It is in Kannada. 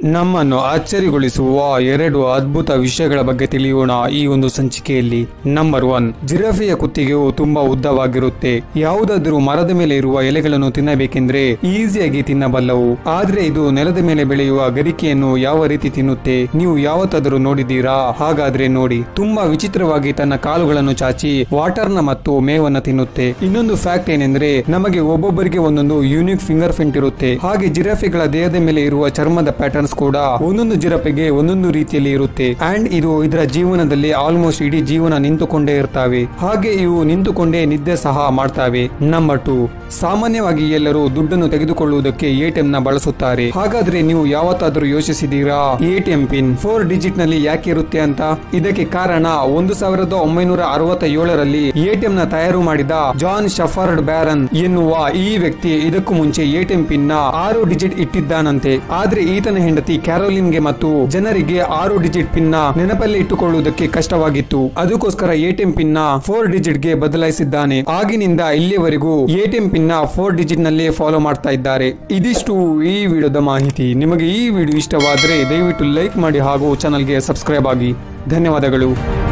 ನಮ್ಮನ್ನು ಅಚ್ಚರಿಗೊಳಿಸುವ ಎರಡು ಅದ್ಭುತ ವಿಷಯಗಳ ಬಗ್ಗೆ ತಿಳಿಯೋಣ ಈ ಒಂದು ಸಂಚಿಕೆಯಲ್ಲಿ ನಂಬರ್ ಒನ್ ಜಿರಾಫೆಯ ಕುತ್ತಿಗೆಯು ತುಂಬಾ ಉದ್ದವಾಗಿರುತ್ತೆ ಯಾವುದಾದ್ರೂ ಮರದ ಮೇಲೆ ಇರುವ ಎಲೆಗಳನ್ನು ತಿನ್ನಬೇಕೆಂದ್ರೆ ಈಸಿಯಾಗಿ ತಿನ್ನಬಲ್ಲವು ಆದ್ರೆ ಇದು ನೆಲದ ಮೇಲೆ ಬೆಳೆಯುವ ಗರಿಕೆಯನ್ನು ಯಾವ ರೀತಿ ತಿನ್ನುತ್ತೆ ನೀವು ಯಾವತ್ತಾದರೂ ನೋಡಿದ್ದೀರಾ ಹಾಗಾದ್ರೆ ನೋಡಿ ತುಂಬಾ ವಿಚಿತ್ರವಾಗಿ ತನ್ನ ಕಾಲುಗಳನ್ನು ಚಾಚಿ ವಾಟರ್ನ ಮತ್ತು ಮೇವನ್ನ ತಿನ್ನುತ್ತೆ ಇನ್ನೊಂದು ಫ್ಯಾಕ್ಟ್ ಏನೆಂದ್ರೆ ನಮಗೆ ಒಬ್ಬೊಬ್ಬರಿಗೆ ಒಂದೊಂದು ಯೂನಿಕ್ ಫಿಂಗರ್ ಪ್ರಿಂಟ್ ಇರುತ್ತೆ ಹಾಗೆ ಜಿರಾಫೆಗಳ ದೇಹದ ಮೇಲೆ ಇರುವ ಚರ್ಮದ ಪ್ಯಾಟರ್ನ್ಸ್ ಕೂಡ ಒಂದೊಂದು ಜಿರಾಫೆಗೆ ಒಂದೊಂದು ರೀತಿಯಲ್ಲಿ ಇರುತ್ತೆ ಅಂಡ್ ಇದು ಇದರ ಜೀವನದಲ್ಲಿ ಆಲ್ಮೋಸ್ಟ್ ಇಡೀ ಜೀವನ ನಿಂತುಕೊಂಡೇ ಇರ್ತವೆ ಹಾಗೆ ಇವು ನಿಂತುಕೊಂಡೇ ನಿದ್ದೆ ಸಹ ಮಾಡ್ತವೆ ನಂಬರ್ ಟು ಸಾಮಾನ್ಯವಾಗಿ ಎಲ್ಲರೂ ದುಡ್ಡನ್ನು ತೆಗೆದುಕೊಳ್ಳುವುದಕ್ಕೆ ಎಟಿಎಂ ನ ಬಳಸುತ್ತಾರೆ ಹಾಗಾದ್ರೆ ನೀವು ಯಾವತ್ತಾದ್ರೂ ಯೋಚಿಸಿದೀರಾ ಎಟಿಎಂ ಪಿನ್ ಫೋರ್ ಡಿಜಿಟ್ ನಲ್ಲಿ ಯಾಕೆ ಇರುತ್ತೆ ಅಂತ ಇದಕ್ಕೆ ಕಾರಣ ಒಂದು ಸಾವಿರದ ಒಂಬೈನೂರ ಅರವತ್ತ ಏಳರಲ್ಲಿ ಎಟಿಎಂ ನ ತಯಾರು ಮಾಡಿದ ಜಾನ್ ಶಫರ್ಡ್ ಬ್ಯಾರನ್ ಎನ್ನುವ ಈ ವ್ಯಕ್ತಿ ಇದಕ್ಕೂ ಮುಂಚೆ ಎಟಿಎಂ ಪಿನ್ ನ ಆರು ಡಿಜಿಟ್ ಇಟ್ಟಿದ್ದಾನಂತೆ ಆದ್ರೆ ಈತನ ಹೆಂಡತಿ ಕ್ಯಾರೋಲಿನ್ಗೆ ಮತ್ತು ಜನರಿಗೆ ಆರು ಡಿಜಿಟ್ ಪಿನ್ ನ ನೆನಪಲ್ಲಿ ಇಟ್ಟುಕೊಳ್ಳುವುದಕ್ಕೆ ಕಷ್ಟವಾಗಿತ್ತು ಅದಕ್ಕೋಸ್ಕರ ಎಟಿಎಂ ಪಿನ್ ನ ಫೋರ್ ಡಿಜಿಟ್ ಗೆ ಬದಲಾಯಿಸಿದ್ದಾನೆ ಆಗಿನಿಂದ ಇಲ್ಲಿಯವರೆಗೂ ಎಟಿಎಂ ಪಿನ್ ನ ಫೋರ್ ಡಿಜಿಟ್ ನಲ್ಲೇ ಫಾಲೋ ಮಾಡ್ತಾ ಇದ್ದಾರೆ ಇದಿಷ್ಟು ಈ ವಿಡಿಯೋದ ಮಾಹಿತಿ ನಿಮಗೆ ಈ ವಿಡಿಯೋ ಇಷ್ಟವಾದ್ರೆ ದಯವಿಟ್ಟು ಲೈಕ್ ಮಾಡಿ ಹಾಗೂ ಚಾನಲ್ಗೆ ಸಬ್ಸ್ಕ್ರೈಬ್ ಆಗಿ ಧನ್ಯವಾದಗಳು